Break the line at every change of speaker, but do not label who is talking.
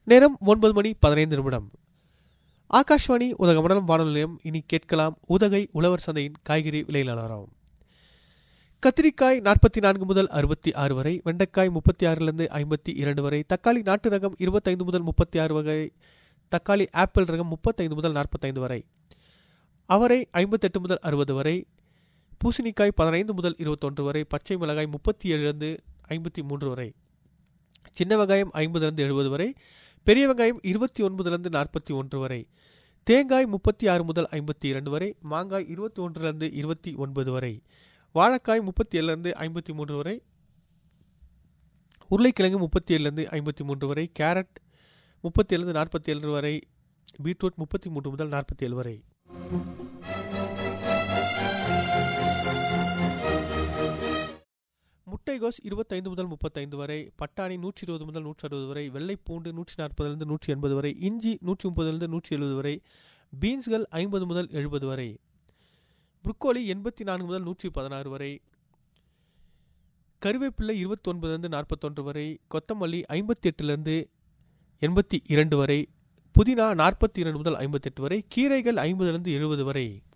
நேரம் ஒன்பது மணி பதினைந்து நிமிடம் ஆகாஷ்வாணி உதகமண்டலம் வானொலி நிலையம் இனி கேட்கலாம் உதகை உழவர் சந்தையின் காய்கறி விலை நிலவரம் கத்திரிக்காய் நாற்பத்தி நான்கு முதல் அறுபத்தி ஆறு வரை வெண்டைக்காய் முப்பத்தி ஆறிலிருந்து ஐம்பத்தி இரண்டு வரை தக்காளி நாட்டு ரகம் இருபத்தைந்து முதல் முப்பத்தி ஆறு வரை தக்காளி ஆப்பிள் ரகம் முப்பத்தைந்து முதல் நாற்பத்தைந்து வரை அவரை ஐம்பத்தெட்டு முதல் அறுபது வரை பூசணிக்காய் பதினைந்து முதல் இருபத்தொன்று வரை பச்சை மிளகாய் முப்பத்தி ஏழுலேருந்து ஐம்பத்தி மூன்று வரை சின்ன வெங்காயம் ஐம்பதுலேருந்து எழுபது வரை பெரிய வெங்காயம் இருபத்தி ஒன்பதுலேருந்து நாற்பத்தி ஒன்று வரை தேங்காய் முப்பத்தி ஆறு முதல் ஐம்பத்தி இரண்டு வரை மாங்காய் இருபத்தி ஒன்றுலேருந்து இருபத்தி ஒன்பது வரை வாழைக்காய் முப்பத்தி ஏழுலேருந்து ஐம்பத்தி மூன்று வரை உருளைக்கிழங்கு முப்பத்தி ஏழுலேருந்து ஐம்பத்தி மூன்று வரை கேரட் முப்பத்தி ஏழுலேருந்து நாற்பத்தி ஏழு வரை பீட்ரூட் முப்பத்தி மூன்று முதல் நாற்பத்தி ஏழு வரை முட்டைகோஸ் இருபத்தைந்து முதல் முப்பத்தைந்து வரை பட்டாணி நூற்றி இருபது முதல் நூற்றி அறுபது வரை வெள்ளை பூண்டு நூற்றி நாற்பதுலேருந்து நூற்றி எண்பது வரை இஞ்சி நூற்றி முப்பதுலேருந்து நூற்றி எழுபது வரை பீன்ஸ்கள் ஐம்பது முதல் எழுபது வரை புரோக்கோலி எண்பத்தி நான்கு முதல் நூற்றி பதினாறு வரை கருவேப்பிள்ளை இருபத்தி ஒன்பதுலேருந்து நாற்பத்தொன்று வரை கொத்தமல்லி ஐம்பத்தி எட்டுலேருந்து எண்பத்தி இரண்டு வரை புதினா நாற்பத்தி இரண்டு முதல் ஐம்பத்தெட்டு வரை கீரைகள் ஐம்பதுலேருந்து எழுபது வரை